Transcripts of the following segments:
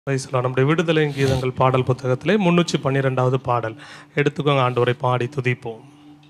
Praise the Lord. நம்முடைய விடுதலை கீதங்கள் பாடல் புத்தகத்திலே முன்னூற்றி பன்னிரெண்டாவது பாடல் எடுத்துக்கோங்க ஆண்டவரை பாடி துதிப்போம்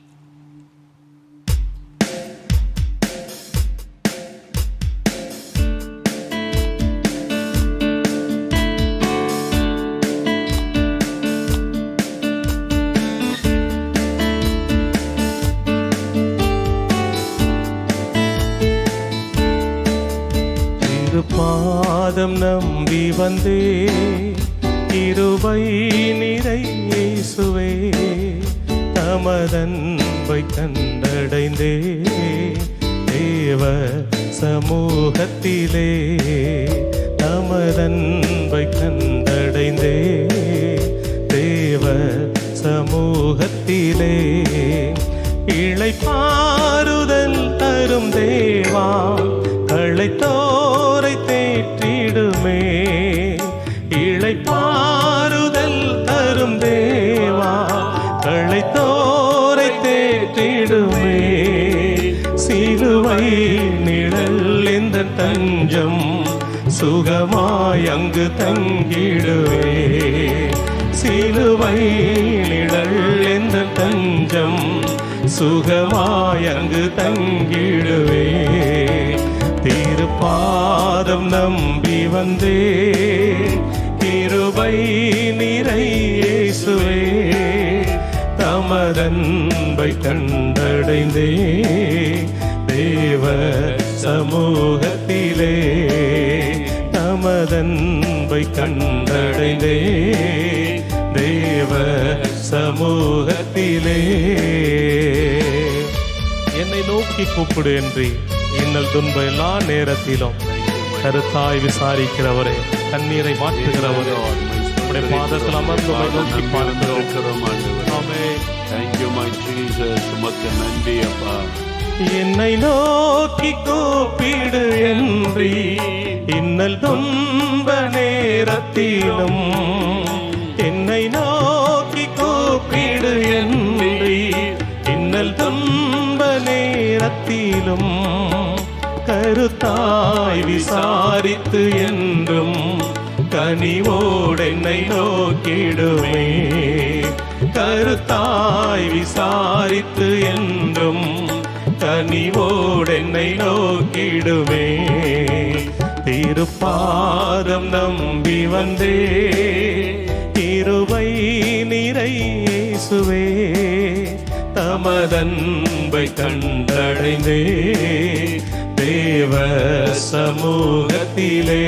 பாதம் நம்பி வந்தே இருபை நிறை இயேசுவே தமதன்பை கண்டடைந்தே தேவ சமூகத்திலே தமதன்பை கண்டடைந்தே தேவ சமூகத்திலே இளைப்பாறுதல் தரும் தேவா களைத்தோரை தேற்றிடுமே இளைப்பாறுதல் தரும் தேவா களைத்தோரை தேற்றிடுமே சிலுவை நிழல் இந்த தஞ்சம் சுகமாய் அங்கு தங்கிடுவே சிலுவை நிழல் இந்த தஞ்சம் சுகமாய் அங்கு தங்கிடுவே திருப்பாதம் நம்பி வந்தே கிருபை நிறை இயேசுவே தமதன்பை கண்டடைந்தே தேவ சமூகத்திலே தமதன்பை கண்டடைந்தே தேவ சமூகத்திலே என்னை நோக்கி கூப்பிடு என்று இன்னல் துன்ப எல்லா நேரத்திலும் கருத்தாய் விசாரிக்கிறவரே கண்ணீரை மாற்றுகிறவரே உடைய பாதத்தில் அமர்ந்து உம்மை நோக்கி பார்க்கிறோம் ஆமென். தேங்க்யூ மை ஜீசஸ் உமக்கு நன்றி அப்பா என்னை நோக்கி கூப்பிடு என்றி இன்னல் துன்ப நேரத்திலும் என்னை நோக்கி கூப்பிடு என்றி இன்னல் துன்ப நேரத்திலும் கருத்தாய் விசாரித்து என்றும் கனிவோடு என்னை நோக்கிடுவே கருத்தாய் விசாரித்து என்றும் கனிவோடு என்னை நோக்கிடுவே திருப்பாதம் நம்பி வந்தே இருவை நிறை இயேசுவே தமதன்பை கண்டடைந்தே தேவ சமூகத்திலே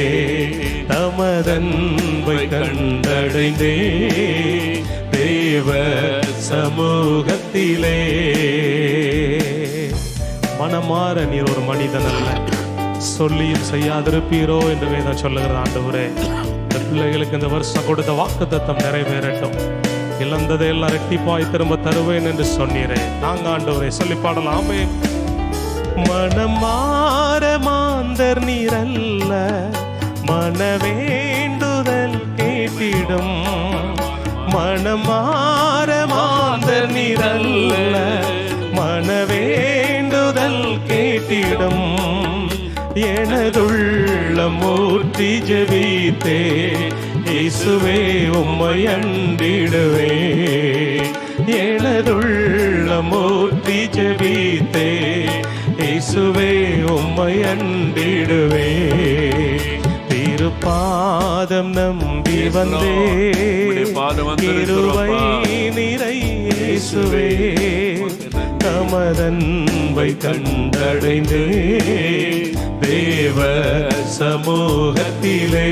தமதன்பை கண்டடைந்தே தேவ சமூகத்திலே மனமாற நீர் ஒரு மனிதன் அல்ல சொல்லியும் செய்யாதிருப்பீரோ என்று வேதம் சொல்லுகிற ஆண்டவரே இந்த பிள்ளைகளுக்கு இந்த வருஷம் கொடுத்த வாக்குத்தத்தம் நிறைவேறட்டும் இழந்ததை எல்லாம் ரெட்டிப்பாய் திரும்ப தருவேன் என்று சொன்னீரே நாங்க ஆண்டவரே சொல்லி பாடலாமே மனம் மாற மாந்தர் நீரல்ல மனவேண்டுதல் கேட்டிடும் மனம் மாற மாந்தர் நீரல்ல மனவேண்டுதல் கேட்டிடும் எனதுள்ள மூர்த்தி ஜெபித்தே இயேசுவே உம்மை அண்டிடுவே எனதுள்ள மூர்த்தி ஜெபித்தே இயேசுவே உம்மை அண்டிடுவே திருப்பாதம் நம்பி வந்தே உம்முடைய பாதம் வந்திருக்கிறோம் இருவை அப்பா. நிறை இயேசுவே தமதன்பை கண்டடைந்தே தேவ சமூகத்திலே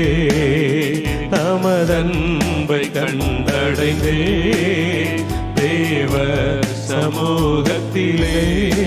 தமதன்பை கண்டடைந்தே தேவ சமூகத்திலே